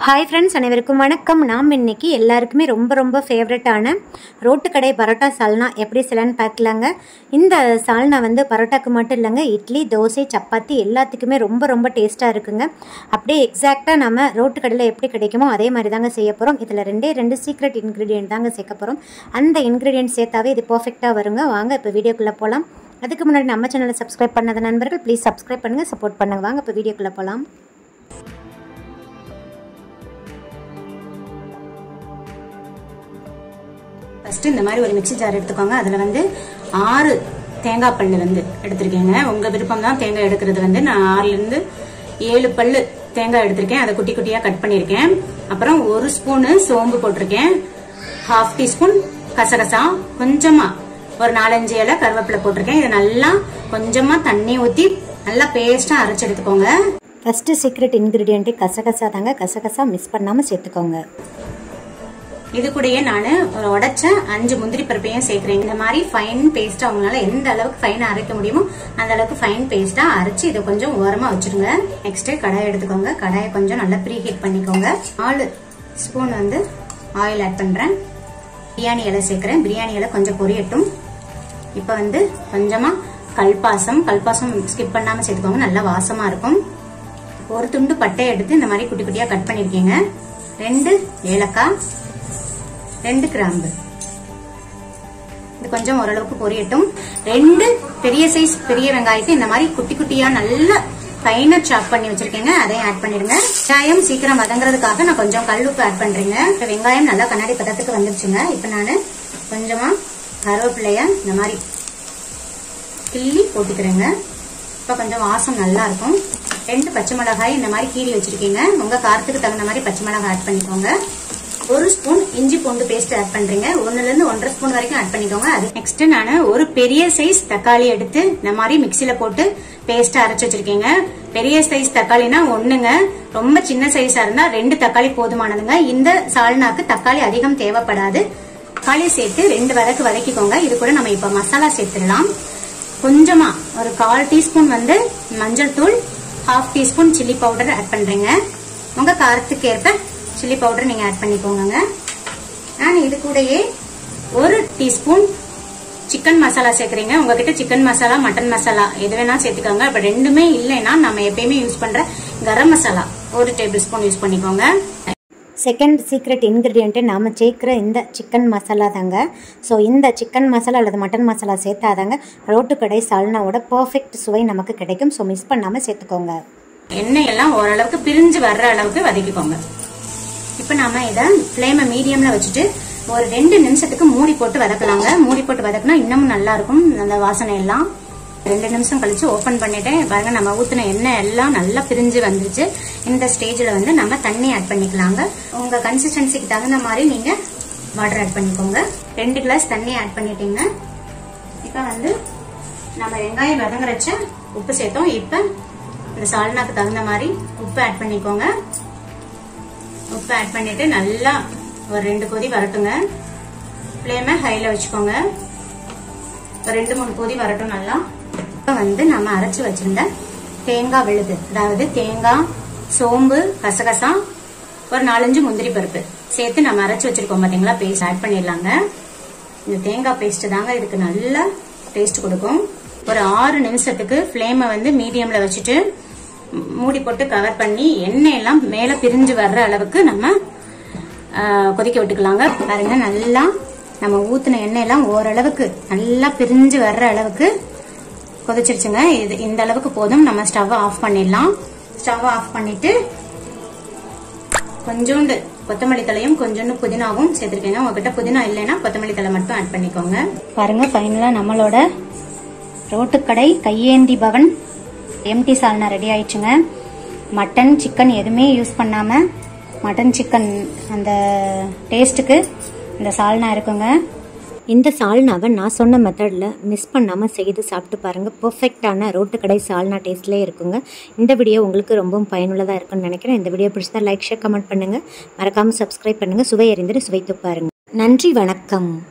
hi friends அனைவருக்கும் வணக்கம் நாம் இன்னைக்கு எல்லாருக்குமே ரொம்ப ரொம்ப ஃபேவரட்டான ரோட்டுக்கடை பரோட்டா சால்னா எப்படி சிலன்னு பார்க்கலாங்க இந்த சால்னா வந்து பரோட்டாக்கு மட்டும் இல்லைங்க இட்லி தோசை சப்பாத்தி எல்லாத்துக்குமே ரொம்ப ரொம்ப டேஸ்ட்டாக இருக்குங்க அப்படியே எக்ஸாக்டாக நம்ம ரோட்டு கடையில் எப்படி கிடைக்குமோ அதே மாதிரி தாங்க செய்ய போகிறோம் இதில் ரெண்டே ரெண்டு சீக்ரெட் இன்க்ரீடியன்ட் தாங்க சேர்க்க போகிறோம் அந்த இன்க்ரீடியன்ட் சேர்த்தாவே இது பர்ஃபெக்டாக வருங்க வாங்க இப்போ வீடியோக்குள்ளே போகலாம் அதுக்கு முன்னாடி நம்ம சேனலை சப்ஸ்கிரைப் பண்ணாத நண்பர்கள் ப்ளீஸ் சப்ஸ்கிரைப் பண்ணுங்கள் சப்போர்ட் பண்ணுங்க வாங்க இப்போ வீடியோக்குள்ளே போகலாம் ஃபஸ்ட்டு இந்த மாதிரி ஒரு மிக்ஸி ஜார் எடுத்துக்கோங்க அதில் வந்து ஆறு தேங்காய் பல்லு வந்து எடுத்திருக்கேங்க உங்கள் விருப்பம் தான் தேங்காய் எடுக்கிறது வந்து நான் ஆறுலேருந்து ஏழு பல்லு தேங்காய் எடுத்திருக்கேன் அதை குட்டி குட்டியாக கட் பண்ணியிருக்கேன் அப்புறம் ஒரு ஸ்பூனு சோம்பு போட்டிருக்கேன் ஹாஃப் டீஸ்பூன் கசகசா கொஞ்சமா ஒரு நாலஞ்சு இலை கருவேப்பிலை போட்டிருக்கேன் இதை நல்லா கொஞ்சமா தண்ணி ஊற்றி நல்லா பேஸ்ட்டாக அரைச்சு எடுத்துக்கோங்க ஃபஸ்ட்டு சீக்ரெட் இன்க்ரீடியண்ட்டு கசகசா தாங்க கசகசா மிஸ் பண்ணாமல் சேர்த்துக்கோங்க இது கூடயே நான் ஒரு உடைச்ச அஞ்சு முந்திரி பருப்பையும் சேர்க்கிறேன் இந்த மாதிரி ஃபைன் பேஸ்டா உங்களால எந்த அளவுக்கு ஃபைனா அரைக்க முடியுமோ அந்த அளவுக்கு ஃபைன் பேஸ்டா அரைச்சு இதை கொஞ்சம் ஓரமா வச்சிருங்க நெக்ஸ்ட் கடாய் எடுத்துக்கோங்க கடாயை கொஞ்சம் நல்லா ப்ரீ ஹீட் பண்ணிக்கோங்க நாலு ஸ்பூன் வந்து ஆயில் ஆட் பண்றேன் பிரியாணி இலை சேர்க்கிறேன் பிரியாணி இலை கொஞ்சம் பொரியட்டும் இப்போ வந்து கொஞ்சமா கல்பாசம் கல்பாசம் ஸ்கிப் பண்ணாம சேர்த்துக்கோங்க நல்லா வாசமா இருக்கும் ஒரு துண்டு பட்டை எடுத்து இந்த மாதிரி குட்டி குட்டியா கட் பண்ணிருக்கீங்க ரெண்டு ஏலக்காய் ரெண்டு கிராம்பு இது கொஞ்சம் ஓரளவுக்கு பொரியட்டும் ரெண்டு பெரிய சைஸ் பெரிய வெங்காயத்தை இந்த மாதிரி குட்டி குட்டியா நல்லா ஃபைனா சாப் பண்ணி வச்சிருக்கேங்க அதையும் ஆட் பண்ணிடுங்க வெங்காயம் சீக்கிரம் வதங்குறதுக்காக நான் கொஞ்சம் கல் உப்பு ஆட் பண்றேங்க இப்ப வெங்காயம் நல்லா கண்ணாடி பதத்துக்கு வந்துருச்சுங்க இப்ப நான் கொஞ்சமா கருவேப்பிலைய இந்த மாதிரி கிள்ளி போட்டுக்கிறேங்க இப்ப கொஞ்சம் வாசம் நல்லா இருக்கும் ரெண்டு பச்சை மிளகாய் இந்த மாதிரி கீறி வச்சிருக்கீங்க உங்க காரத்துக்கு தகுந்த மாதிரி பச்சை மிளகாய் ஆட் பண்ணிக்கோங்க ஒரு ஸ்பூன் இஞ்சி பூண்டு பேஸ்ட் ஆட் பண்றீங்க ஒண்ணுல இருந்து ஒன்றரை ஸ்பூன் வரைக்கும் ஆட் பண்ணிக்கோங்க அது நெக்ஸ்ட் நான் ஒரு பெரிய சைஸ் தக்காளி எடுத்து இந்த மாதிரி மிக்சில போட்டு பேஸ்ட் அரைச்சு வச்சிருக்கீங்க பெரிய சைஸ் தக்காளினா ஒண்ணுங்க ரொம்ப சின்ன சைஸா இருந்தா ரெண்டு தக்காளி போதுமானதுங்க இந்த சால்னாக்கு தக்காளி அதிகம் தேவைப்படாது தக்காளி சேர்த்து ரெண்டு வதக்கு வதக்கிக்கோங்க இது கூட நம்ம இப்ப மசாலா சேர்த்துடலாம் கொஞ்சமா ஒரு கால் டீஸ்பூன் வந்து மஞ்சள் தூள் half teaspoon chilli powder add பண்றீங்க உங்க காரத்துக்கு ஏற்ப சில்லி பவுடர் நீங்க ஆட் பண்ணிக்கோங்க நான் இது கூடயே ஒரு டீஸ்பூன் சிக்கன் மசாலா சேர்க்குறீங்க உங்ககிட்ட சிக்கன் மசாலா மட்டன் மசாலா எது வேணா சேர்த்துக்கோங்க இப்ப ரெண்டுமே இல்லைன்னா நம்ம எப்பயுமே யூஸ் பண்ற கரம் மசாலா ஒரு டேபிள் ஸ்பூன் யூஸ் பண்ணிக்கோங்க செகண்ட் சீக்ரெட் இன்க்ரீடியண்ட்டு நாம் சேர்க்குற இந்த சிக்கன் மசாலா தாங்க ஸோ இந்த சிக்கன் மசாலா அல்லது மட்டன் மசாலா சேர்த்தாதாங்க ரோட்டுக்கடை சால்னாவோட பர்ஃபெக்ட் சுவை நமக்கு கிடைக்கும் ஸோ மிஸ் பண்ணாமல் சேர்த்துக்கோங்க எண்ணெய் எல்லாம் ஓரளவுக்கு பிரிஞ்சு வர்ற அளவுக்கு வதக்கிக்கோங்க இப்போ நாம இதை ஃப்ளேமை மீடியம்ல வச்சுட்டு ஒரு ரெண்டு நிமிஷத்துக்கு மூடி போட்டு வதக்கலாங்க மூடி போட்டு வதக்கினா இன்னமும் நல்லா இருக்கும் அந்த வாசனை எல்லாம் ரெண்டு நிமிஷம் கழிச்சு ஓபன் பண்ணிட்டேன் பாருங்க நம்ம ஊத்தின எண்ணெய் எல்லாம் நல்லா பிரிஞ்சு வந்துருச்சு இந்த ஸ்டேஜ்ல வந்து நம்ம தண்ணி ஆட் பண்ணிக்கலாங்க உங்க கன்சிஸ்டன்சிக்கு தகுந்த மாதிரி நீங்க வாட்டர் ஆட் பண்ணிக்கோங்க ரெண்டு கிளாஸ் தண்ணி ஆட் பண்ணிட்டீங்க இப்ப வந்து நம்ம வெங்காயம் வதங்குறச்ச உப்பு சேர்த்தோம் இப்ப இந்த சால்னாக்கு தகுந்த மாதிரி உப்பு ஆட் பண்ணிக்கோங்க உப்பு ஆட் பண்ணிட்டு நல்லா ஒரு ரெண்டு கொதி வரட்டுங்க ஃப்ளேமை ஹைல வச்சுக்கோங்க ஒரு ரெண்டு மூணு கொதி வரட்டும் நல்லா இப்போ வந்து நம்ம அரைச்சு வச்சிருந்த தேங்காய் விழுது அதாவது தேங்காய் சோம்பு கசகசா ஒரு நாலஞ்சு முந்திரி பருப்பு சேர்த்து நம்ம அரைச்சு வச்சிருக்கோம் பாத்தீங்களா பேஸ்ட் ஆட் பண்ணிடலாங்க இந்த தேங்காய் பேஸ்ட் தாங்க இதுக்கு நல்லா டேஸ்ட் கொடுக்கும் ஒரு ஆறு நிமிஷத்துக்கு ஃப்ளேமை வந்து மீடியம்ல வச்சுட்டு மூடி போட்டு கவர் பண்ணி எண்ணெய் எல்லாம் மேல பிரிஞ்சு வர்ற அளவுக்கு நம்ம கொதிக்க விட்டுக்கலாங்க பாருங்க நல்லா நம்ம ஊத்தின எண்ணெய் எல்லாம் ஓரளவுக்கு நல்லா பிரிஞ்சு வர்ற அளவுக்கு கொதிச்சிருச்சுங்க இது இந்த அளவுக்கு போதும் நம்ம ஸ்டவ் ஆஃப் பண்ணிடலாம் ஸ்டவ் ஆஃப் பண்ணிட்டு கொஞ்சோண்டு கொத்தமல்லி தலையும் கொஞ்சோண்டு புதினாவும் சேர்த்திருக்கேங்க உங்ககிட்ட புதினா இல்லைன்னா கொத்தமல்லி தலை மட்டும் ஆட் பண்ணிக்கோங்க பாருங்க ஃபைனலா நம்மளோட ரோட்டுக்கடை கையேந்தி பவன் எம்டி சால்னா ரெடி ஆயிடுச்சுங்க மட்டன் சிக்கன் எதுவுமே யூஸ் பண்ணாமல் மட்டன் சிக்கன் அந்த டேஸ்ட்டுக்கு இந்த சால்னா இருக்குங்க இந்த சால்னாவை நான் சொன்ன மெத்தடில் மிஸ் பண்ணாமல் செய்து சாப்பிட்டு பாருங்கள் பர்ஃபெக்டான ரோட்டுக்கடை சால்னா டேஸ்ட்லேயே இருக்குங்க இந்த வீடியோ உங்களுக்கு ரொம்பவும் பயனுள்ளதாக இருக்கும்னு நினைக்கிறேன் இந்த வீடியோ பிடிச்சதா லைக் ஷேர் கமெண்ட் பண்ணுங்கள் மறக்காமல் சப்ஸ்கிரைப் பண்ணுங்கள் சுவை அறிந்துட்டு சுவைத்து பாருங்கள் நன்றி வணக்கம்